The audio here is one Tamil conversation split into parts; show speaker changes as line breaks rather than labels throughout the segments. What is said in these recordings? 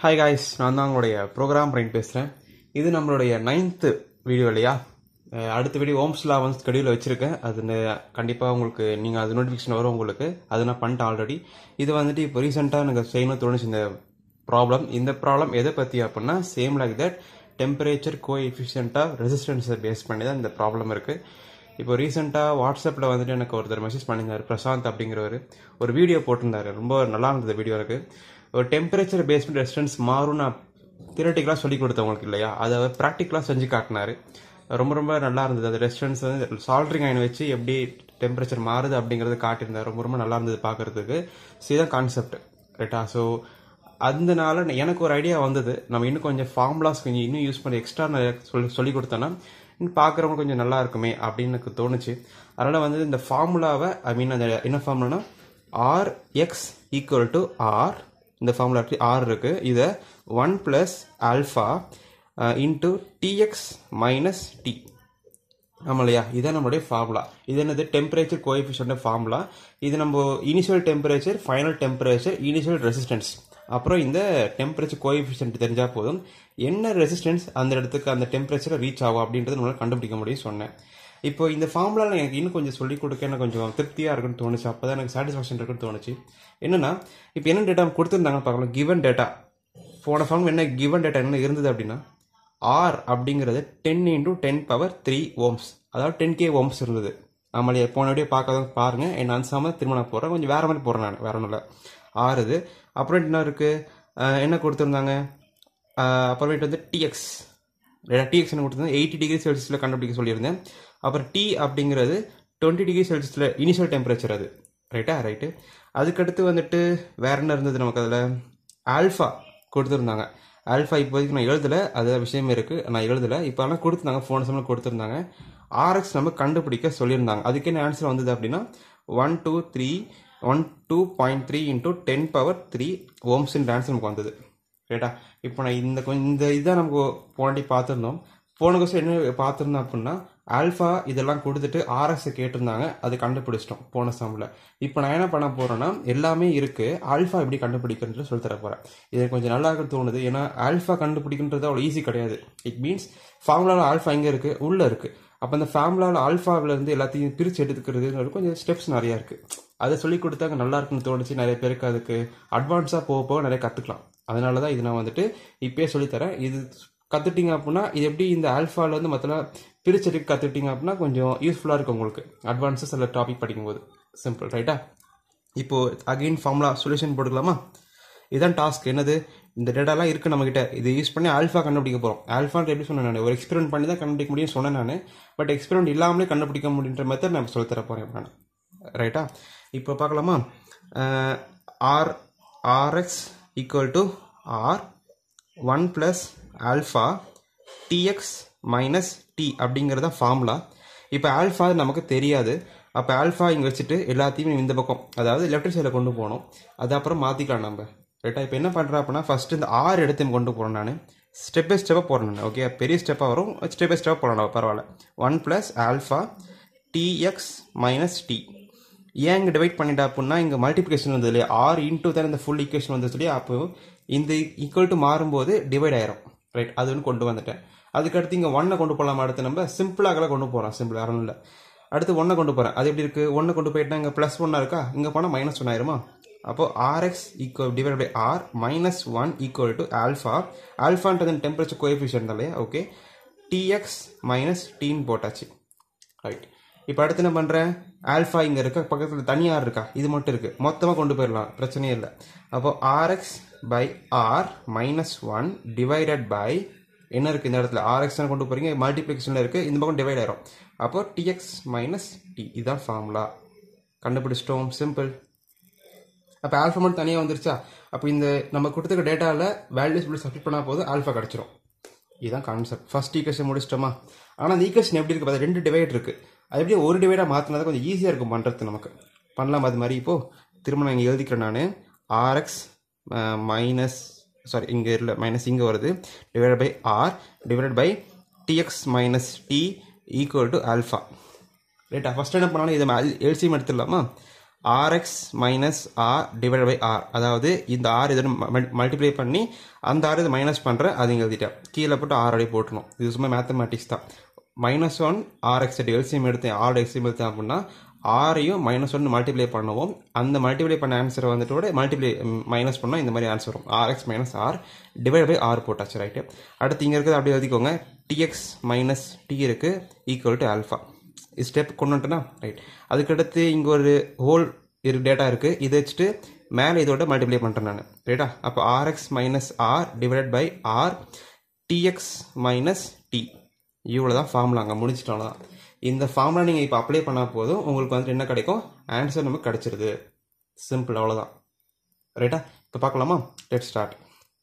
ஹாய் காய்ஸ் நான் தான் உங்களுடைய ப்ரோக்ராம் பிரைன் பேசுகிறேன் இது நம்மளுடைய நைன்த்து வீடியோ இல்லையா அஹ் அடுத்த வீடியோ ஓம்ஸ்லா வந்து ஸ்கெடியூல் வச்சுருக்கேன் அது கண்டிப்பாக உங்களுக்கு நீங்கள் அது நோட்டிஃபிகேஷன் வரும் உங்களுக்கு அது நான் பண்ணிட்டேன் ஆல்ரெடி இது வந்துட்டு இப்போ ரீசெண்டாக எனக்கு செய்யணும் தோணுச்சு இந்த ப்ராப்ளம் இந்த ப்ராப்ளம் எதை பற்றி அப்படின்னா சேம் லைக் தட் டெம்பரேச்சர் கோ எஃபிஷியண்ட்டாக ரெசிஸ்டன்ஸை பேஸ் பண்ணி தான் இந்த ப்ராப்ளம் இருக்குது இப்போ ரீசெண்டாக வாட்ஸ்அப்பில் வந்துட்டு எனக்கு ஒருத்தர் மெசேஜ் பண்ணியிருந்தார் பிரசாந்த் அப்படிங்கிறவர் ஒரு வீடியோ போட்டிருந்தாரு ரொம்ப நல்லா இருந்தது வீடியோ எனக்கு ஒரு டெம்பரேச்சர் பேஸ் பண்ணி ரெசிஸ்டன்ஸ் மாறும் நான் தியரட்டிக்கலாக சொல்லி கொடுத்தவங்களுக்கு இல்லையா அதை அவர் ப்ராக்டிக்கலாக செஞ்சு காட்டினாரு ரொம்ப ரொம்ப நல்லா இருந்தது அது ரெசிஸ்டன்ஸ் வந்து சால்ட்ரிங் அயன் வச்சு எப்படி டெம்பரேச்சர் மாறுது அப்படிங்கிறது காட்டியிருந்தார் ரொம்ப ரொம்ப நல்லா இருந்தது பார்க்கறதுக்கு ஸோ இதான் கான்செப்ட் ரைட்டா ஸோ அதனால எனக்கு ஒரு ஐடியா வந்தது நம்ம இன்னும் கொஞ்சம் ஃபார்முலாஸ் கொஞ்சம் இன்னும் யூஸ் பண்ணி எக்ஸ்ட்ரா சொல்லி சொல்லி கொடுத்தோன்னா இன்னும் பார்க்குறவங்க கொஞ்சம் நல்லா இருக்குமே அப்படின்னு எனக்கு தோணுச்சு அதனால் வந்து இந்த ஃபார்முலாவை ஐ மீன் அந்த என்ன ஃபார்முலானா R X equal to R இந்த ஃபார்முலா ஆர் இருக்கு இதை one plus alpha into TX minus T ஆமா இல்லையா இதான் நம்மளுடைய ஃபார்முலா இது என்னது டெம்பரேச்சர் கோஎஃபிஷியன்ட் ஃபார்முலா இது நம்ம initial temperature final temperature initial resistance அப்புறம் இந்த டெம்பரேச்சர் கோஎஃபிஷியன்ட் தெரிஞ்சா போதும் என்ன ரெசிஸ்டன்ஸ் அந்த இடத்துக்கு அந்த டெம்பரேச்சரை ரீச் ஆகும் அப்படின்றது நம்மளால கண்டுபிடிக்க முடியும் சொன்னேன் இப்போ இந்த ஃபார்முலாவில் எனக்கு இன்னும் கொஞ்சம் சொல்லிக் கொடுக்க எனக்கு கொஞ்சம் திருப்தியாக இருக்குன்னு தோணுச்சு அப்போ தான் எனக்கு சாட்டிஸ்ஃபேக்ஷன் இருக்குன்னு தோணுச்சு என்னன்னா இப்போ என்ன டேட்டா கொடுத்துருந்தாங்க பார்க்கலாம் கிவன் டேட்டா போன ஃபார்ம் என்ன கிவன் டேட்டா என்ன இருந்தது அப்படின்னா ஆர் அப்படிங்கிறது ten into ten power three ohms அதாவது டென் கே ஓம்ஸ் இருந்தது ஆமாம் போன வீடியோ பார்க்காத பாருங்க என்ன அன்சாமல் திரும்ப நான் போடுறேன் கொஞ்சம் வேற மாதிரி போடுறேன் நான் வேற ஒன்றும் இல்லை ஆறு இது அப்புறம் என்ன இருக்கு அஹ் என்ன கொடுத்துருந்தாங்க அஹ் அப்புறமேட்டு வந்து டிஎக்ஸ் டிஎக்ஸ் என்ன கொடுத்துருந்தேன் எயிட்டி டிகிரி செல்சியஸில் கண்டுபிடிக்க சொல்லியிருந்தேன் அப்புறம் டி அப்படிங்கிறது டுவெண்ட்டி டிகிரி செல்சியஸில் இனிஷியல் டெம்பரேச்சர் அது ரைட்டா ரைட்டு அதுக்கடுத்து வந்துட்டு வேற என்ன இருந்தது நமக்கு அதில் ஆல்ஃபா கொடுத்துருந்தாங்க ஆல்ஃபா இப்போதைக்கு நான் எழுதலை அது விஷயமே இருக்குது நான் எழுதலை இப்போ ஆனால் கொடுத்துருந்தாங்க ஃபோன் சம்மில் கொடுத்துருந்தாங்க ஆர்எக்ஸ் நம்ம கண்டுபிடிக்க சொல்லியிருந்தாங்க அதுக்கு என்ன ஆன்சர் வந்தது அப்படின்னா one two three one two point three into ten power three ஓம்ஸ்ன்ற ஆன்சர் நமக்கு வந்தது ரைட்டா இப்போ நான் இந்த கொஞ்சம் இந்த இதான் நமக்கு போனாட்டி பார்த்துருந்தோம் போன கொஸ்டின் என்ன பார்த்துருந்தோம் அப்படின்னா ஆல்ஃபா இதெல்லாம் கொடுத்துட்டு ஆர்எஸ் கேட்டிருந்தாங்க அது கண்டுபிடிச்சிட்டோம் போன சம்மில் இப்போ நான் என்ன பண்ண போறேன்னா எல்லாமே இருக்கு ஆல்ஃபா எப்படி கண்டுபிடிக்கிறது சொல்லி தர போறேன் இது கொஞ்சம் நல்லா இருக்க தோணுது ஏன்னா ஆல்ஃபா கண்டுபிடிக்கின்றது அவ்வளோ ஈஸி கிடையாது இட் மீன்ஸ் ஃபார்முலாவில் ஆல்ஃபா எங்கே இருக்கு உள்ள இருக்கு அப்போ அந்த ஃபார்முலாவில் ஆல்ஃபாவில் இருந்து எல்லாத்தையும் பிரித்து எடுத்துக்கிறது கொஞ்சம் ஸ்டெப்ஸ் நிறையா இருக்கு அதை சொல்லி கொடுத்தாங்க நல்லா இருக்குன்னு தோணுச்சு நிறைய பேருக்கு அதுக்கு அட்வான்ஸாக போக போக நிறைய கற்றுக்கலாம் அதனால தான் இது நான் வந்துட்டு இப்பயே சொல்லித்தரேன் இது கற்றுட்டிங்க அப்படின்னா இது எப்படி இந்த ஆல்ஃபாவில் வந்து மற்ற பிரிச்செடுக்க கற்றுக்கிட்டீங்க அப்படின்னா கொஞ்சம் யூஸ்ஃபுல்லாக இருக்கும் உங்களுக்கு அட்வான்ஸஸ் சில டாபிக் படிக்கும்போது சிம்பிள் ரைட்டா இப்போ அகெயின் ஃபார்முலா சொல்யூஷன் போட்டுக்கலாமா இதுதான் டாஸ்க் என்னது இந்த டேட்டாலாம் இருக்கு நம்ம கிட்ட இது யூஸ் பண்ணி ஆல்ஃபா கண்டுபிடிக்க போறோம் ஆல்ஃபான்ற எப்படி சொன்னேன் நான் ஒரு எக்ஸ்பெரிமெண்ட் பண்ணி தான் கண்டுபிடிக்க முடியும் சொன்னேன் நான் பட் எக்ஸ்பெரிமெண்ட் இல்லாமலே கண்டுபிடிக்க முடியுன்ற மெத்தட் நான் சொல்லி தர போறேன் நான் ரைட்டா இப்போ பார்க்கலாமா R RX equal to R one plus alpha TX minus T அப்படிங்கிறத ஃபார்முலா இப்போ ஆல்ஃபா நமக்கு தெரியாது அப்போ ஆல்ஃபா இங்கே வச்சுட்டு எல்லாத்தையும் இந்த பக்கம் அதாவது லெஃப்ட் சைடில் கொண்டு போகணும் அது அப்புறம் மாற்றிக்கலாம் நம்ம ரைட்டா இப்போ என்ன பண்ணுறேன் அப்படின்னா ஃபர்ஸ்ட் இந்த ஆறு எடுத்து கொண்டு போகிறேன் நான் ஸ்டெப் பை ஸ்டெப்பாக போகிறேன் நான் ஓகே பெரிய ஸ்டெப்பாக வரும் ஸ்டெப் பை ஸ்டெப்பாக போகிறேன் பரவாயில்ல one plus alpha TX minus T ஏன் இங்கே டிவைட் பண்ணிட்டா அப்படின்னா இங்கே மல்டிப்ளிகேஷன் வந்தது இல்லையா ஆர் இன்டூ தான் இந்த ஃபுல் ஈக்குவேஷன் வந்தது இல்லையா அப்போ இந்த ஈக்குவல் டு மாறும்போது டிவைட் ஆயிரும் ரைட் அது ஒன்று கொண்டு வந்துட்டேன் அதுக்கடுத்து இங்கே ஒன்னை கொண்டு போகலாம் அடுத்து நம்ம சிம்பிளாக கொண்டு போகிறோம் சிம்பிள் யாரும் இல்லை அடுத்து ஒன்றை கொண்டு போகிறேன் அது எப்படி இருக்குது ஒன்று கொண்டு போயிட்டா இங்கே ப்ளஸ் ஒன்னாக இருக்கா இங்கே போனால் மைனஸ் ஒன் ஆயிருமா அப்போ RX equal divide by R minus one equal to alpha ஆல்ஃபான்றது டெம்பரேச்சர் கோஎஃபிஷியன்ட் இல்லையா ஓகே டிஎக்ஸ் மைனஸ் டீன் போட்டாச்சு ரைட் இப்போ அடுத்து என்ன பண்ணுறேன் ஆல்ஃபா இங்கே இருக்க பக்கத்தில் தனியார் இருக்கா இது மட்டும் இருக்கு மொத்தமாக கொண்டு போயிடலாம் பிரச்சனையே இல்லை அப்போ RX by R minus one divided by என்ன இருக்கு இந்த இடத்துல ஆர்எக்ஸ் கொண்டு போறீங்க மல்டிப்ளிகேஷனில் இருக்கு இந்த பக்கம் டிவைட் ஆயிரும் அப்போ டிஎக்ஸ் மைனஸ் டி இதுதான் ஃபார்முலா கண்டுபிடிச்சிட்டோம் சிம்பிள் அப்போ ஆல்ஃபா மட்டும் தனியாக வந்துருச்சா அப்போ இந்த நம்ம கொடுத்துருக்க டேட்டாவில் வேல்யூஸ் இப்படி சப்மிட் பண்ணால் போது ஆல்ஃபா கிடச்சிரும் இதுதான் கான்செப்ட் ஃபர்ஸ்ட் ஈக்குவேஷன் முடிச்சிட்டோமா ஆனால் அந்த ஈக்குவேஷன் எப்படி இருக்கு பார்த்தா ரெண்டு டிவைட் இருக்கு அது எப்படி ஒரு டிவைடாக மாற்றினா தான் கொஞ்சம் ஈஸியாக இருக்கும் பண்ணுறது நமக்கு பண்ணலாம் அது மாதிரி இப்போ திரும்ப நான் இங்கே எழுதிக்கிறேன் நான் ஆர்எக்ஸ் மைனஸ் சாரி இங்கே இல்லை மைனஸ் இங்கே வருது divide by R divide by TX minus T equal to alpha ரைட்டா ஃபஸ்ட் என்ன பண்ணாலும் இதை எல்சிஎம் எடுத்துடலாமா RX minus R divide by R அதாவது இந்த ஆர் இதோட மல்டிப்ளை பண்ணி அந்த ஆர் இதை மைனஸ் பண்ணுறேன் அது இங்கே எழுதிட்டேன் கீழே போட்டு ஆர் அப்படியே போட்டணும் இது சும்மா மேத்தமேட்டிக்ஸ் தான் மைனஸ் ஒன் ஆர்எக்ஸ் எல்சிஎம் எடுத்தேன் ஆர் எக்ஸிஎம் எடுத்தேன் அப்படின்னா ஆரையும் மைனஸ் ஒன் மல்டிப்ளை பண்ணுவோம் அந்த மல்டிப்ளை பண்ண ஆன்சரை வந்துட்டு கூட மல்டிப்ளை மைனஸ் பண்ணால் இந்த மாதிரி ஆன்சர் வரும் RX minus R divide by R போட்டாச்சு ரைட்டு அடுத்து இங்கே இருக்கிறது அப்படியே எழுதிக்கோங்க டிஎக்ஸ் மைனஸ் டி இருக்கு ஈக்குவல் டு ஆல்ஃபா ஸ்டெப் கொண்டு வந்துட்டேன்னா ரைட் அதுக்கடுத்து இங்கே ஒரு ஹோல் இரு டேட்டா இருக்குது இதை வச்சுட்டு மேலே இதோட மல்டிப்ளை பண்ணுறேன் நான் ரைட்டா அப்போ RX minus R divide by R TX minus T இவ்வளோ தான் ஃபார்முலா அங்கே முடிச்சிட்டோம் தான் இந்த ஃபார்முலா நீங்கள் இப்போ அப்ளை பண்ணால் போதும் உங்களுக்கு வந்துட்டு என்ன கிடைக்கும் ஆன்சர் நமக்கு கிடைச்சிருது சிம்பிள் அவ்வளோதான் ரைட்டா இப்போ பார்க்கலாமா லெட் ஸ்டார்ட்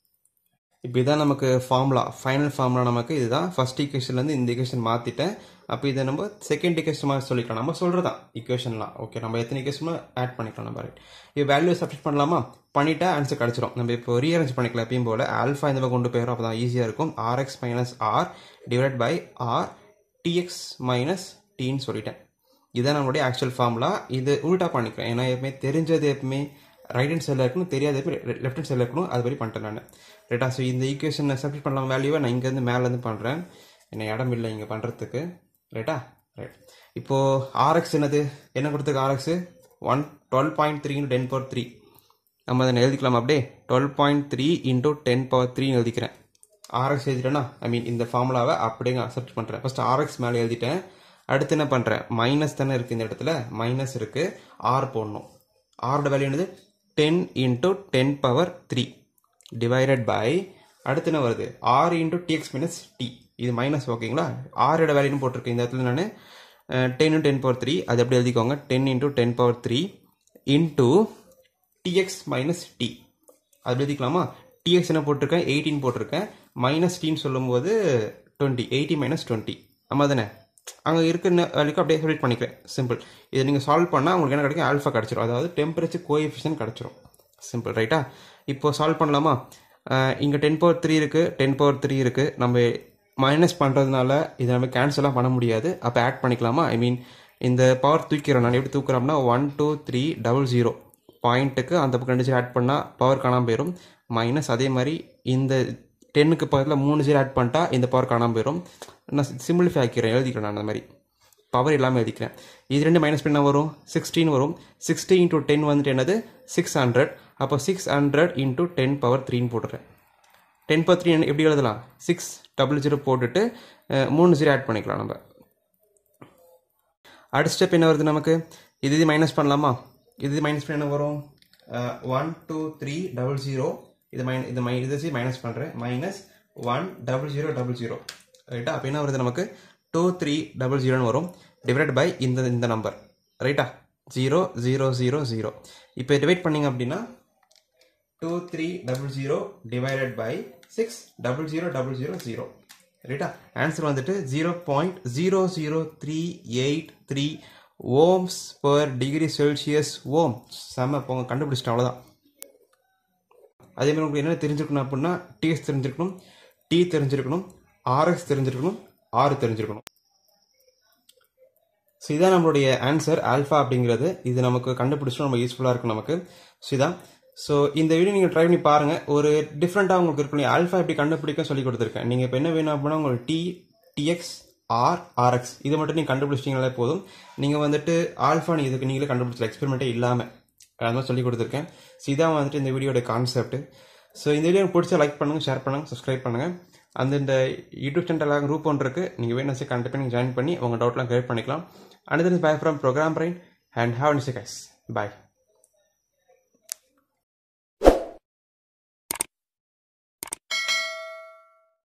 இப்போ இதான் நமக்கு ஃபார்முலா ஃபைனல் ஃபார்முலா நமக்கு இதுதான் ஃபர்ஸ்ட் ஈக்குவேஷன்லேருந்து இந்த ஈக்குவேஷன் மாற்றிட்டேன் அப்போ இதை நம்ம செகண்ட் ஈக்குவேஷன் மாதிரி சொல்லிக்கலாம் நம்ம சொல்கிறதான் ஈக்குவேஷன்லாம் ஓகே நம்ம எத்தனை ஈக்குவேஷனும் ஆட் பண்ணிக்கலாம் நம்ம ரைட் இப்போ வேல்யூ சப்ஸ்ட் பண்ணலாமா பண்ணிட்டா ஆன்சர் கிடச்சிரும் நம்ம இப்போ ரீஅரேஞ்ச் பண்ணிக்கலாம் எப்பயும் போல் ஆல்ஃபா இந்த மாதிரி கொண்டு போயிடும் அப்போ தான் ஈஸியாக இருக்கும் RX minus R divide by R TX minus டின்னு சொல்லிட்டேன் இதுதான் நம்மளுடைய ஆக்சுவல் ஃபார்முலா இது உல்ட்டா பண்ணிக்கிறேன் ஏன்னா எப்பவுமே தெரிஞ்சது எப்பவுமே ரைட் ஹேண்ட் சைடில் இருக்கணும் தெரியாத எப்பவுமே லெஃப்ட் ஹேண்ட் சைடில் இருக்கணும் அது மாதிரி பண்ணிட்டேன் நான் ரைட்டா ஸோ இந்த ஈக்குவேஷன் சப்ஸ்ட் பண்ணலாம் வேல்யூவை நான் இங்கேருந்து மேலேருந்து பண்ணுறேன் என்ன இடம் இல்லை இங்கே பண்ணுறதுக்கு ரைட்டா ரைட் இப்போது ஆர்எக்ஸ் என்னது என்ன கொடுத்துருக்கு RX one twelve point three ten power three நம்ம அதை எழுதிக்கலாம் அப்படியே twelve point three into ten power த்ரீன்னு எழுதிக்கிறேன் ஆர்எக்ஸ் எழுதிட்டேன்னா ஐ மீன் இந்த ஃபார்முலாவை அப்படியே நான் அக்செப்ட் பண்ணுறேன் ஃபர்ஸ்ட் ஆர்எக்ஸ் மேலே எழுதிட்டேன் அடுத்து என்ன பண்ணுறேன் மைனஸ் தானே இருக்குது இந்த இடத்துல மைனஸ் இருக்குது ஆர் போடணும் ஆரோட வேல்யூ என்னது ten into ten power three divided by அடுத்து என்ன வருது R into TX minus T இது மைனஸ் ஓகேங்களா ஆரோட வேல்யூன்னு போட்டிருக்கேன் இந்த இடத்துல நான் ten into ten power three அது எப்படி எழுதிக்கோங்க ten into ten power three into TX minus T அது எழுதிக்கலாமா டிஎக்ஸ் என்ன போட்டிருக்கேன் எயிட்டின் போட்டிருக்கேன் மைனஸ் டின்னு சொல்லும்போது டுவெண்ட்டி எயிட்டி மைனஸ் டுவெண்ட்டி நம்ம தானே அங்கே இருக்கிற வேலைக்கு அப்படியே சொல்லிட் பண்ணிக்கிறேன் சிம்பிள் இதை நீங்கள் சால்வ் பண்ணால் உங்களுக்கு என்ன கிடைக்கும் ஆல்ஃபா கிடச்சிரும் அதாவது டெம்பரேச்சர் கோஎஃபிஷியன் கிடச்சிரும் சிம்பிள் ரைட்டா இப்போ சால்வ் பண்ணலாமா இங்கே டென் பவர் த்ரீ இருக்குது டென் பவர் த்ரீ இருக்குது நம்ம மைனஸ் பண்ணுறதுனால இதை நம்ம கேன்சலாக பண்ண முடியாது அப்போ ஆட் பண்ணிக்கலாமா ஐ மீன் இந்த பவர் தூக்கிறோம் நான் எப்படி தூக்குறோம்னா one two three double zero பாயிண்ட்டுக்கு அந்த பக்கம் ரெண்டு ஜீரோ ஆட் பண்ணால் பவர் காணாமல் போயிடும் மைனஸ் அதே மாதிரி இந்த டென்னுக்கு பக்கத்தில் மூணு ஜீரோ ஆட் பண்ணிட்டா இந்த பவர் காணாமல் போயிடும் நான் சிம்பிளிஃபை ஆக்கிறேன் எழுதிக்கிறேன் நான் அந்த மாதிரி பவர் இல்லாமல் எழுதிக்கிறேன் இது ரெண்டு மைனஸ் பண்ணால் வரும் சிக்ஸ்டீன் வரும் சிக்ஸ்டி இன்டூ டென் வந்துட்டு என்னது சிக்ஸ் ஹண்ட்ரட் அப்போ six hundred into ten power த்ரீன்னு போட்டுறேன் டென் பவர் த்ரீ எப்படி எழுதலாம் சிக்ஸ் டபுள் ஜீரோ போட்டுட்டு மூணு ஜீரோ ஆட் பண்ணிக்கலாம் நம்ம அடுத்த ஸ்டெப் என்ன வருது நமக்கு இது இது மைனஸ் பண்ணலாமா இது இது மைனஸ் பண்ண என்ன வரும் one two three double zero இது மைன் இது மை இது மைனஸ் பண்ணுறேன் minus one double zero double zero ரைட்டா அப்போ என்ன வருது நமக்கு டூ த்ரீ டபுள் ஜீரோன்னு வரும் டிவைட் பை இந்த இந்த நம்பர் ரைட்டா ஜீரோ ஜீரோ ஜீரோ ஜீரோ இப்போ டிவைட் பண்ணிங்க அப்படின்னா two three double zero divided by six double zero double zero zero ரைட்டா ஆன்சர் வந்துட்டு zero point zero zero three eight three ohms per degree Celsius ஓம் செம்ம போங்க கண்டுபிடிச்சிட்டேன் அவ்வளோதான் அதே மாதிரி உங்களுக்கு என்ன தெரிஞ்சிருக்கணும் அப்படின்னா டிஎஸ் தெரிஞ்சிருக்கணும் டி தெரிஞ்சிருக்கணும் ஆர்எக்ஸ் தெரிஞ்சிருக்கணும் ஆர் தெரிஞ்சிருக்கணும் ஸோ இதான் நம்மளுடைய ஆன்சர் ஆல்ஃபா அப்படிங்கிறது இது நமக்கு கண்டுபிடிச்சோம் நம்ம யூஸ்ஃபுல்லாக இருக்கும் நமக்கு ஸோ இதான் ஸோ இந்த வீடியோ நீங்கள் ட்ரை பண்ணி பாருங்கள் ஒரு டிஃப்ரெண்ட்டாக உங்களுக்கு இருக்கும் ஆல்ஃபா எப்படி கண்டுபிடிக்க சொல்லி கொடுத்துருக்கேன் நீங்கள் இப்போ என்ன வேணும் அப்படின்னா உங்களுக்கு டி டிஎக்ஸ் ஆர் ஆர்எக்ஸ் இது மட்டும் நீங்கள் கண்டுபிடிச்சிட்டிங்களே போதும் நீங்கள் வந்துட்டு ஆல்ஃபா நீ இதுக்கு நீங்களே கண்டுபிடிச்சல எக்ஸ்பெரிமெண்ட்டே இல்லாமல் அது மாதிரி சொல்லி கொடுத்துருக்கேன் ஸோ இதான் வந்துட்டு இந்த வீடியோட கான்செப்ட் ஸோ இந்த வீடியோ பிடிச்சா லைக் பண்ணுங்கள் ஷேர் பண்ணுங்கள் சப்ஸ்கிரைப் பண்ணுங்கள் அந்த இந்த யூடியூப் சேனலாக குரூப் ஒன்று இருக்குது நீங்கள் வேணும் கண்டிப்பாக நீங்கள் ஜாயின் பண்ணி உங்கள் டவுட்லாம் கிளியர் பண்ணிக்கலாம் another bye from program brain and have nice guys bye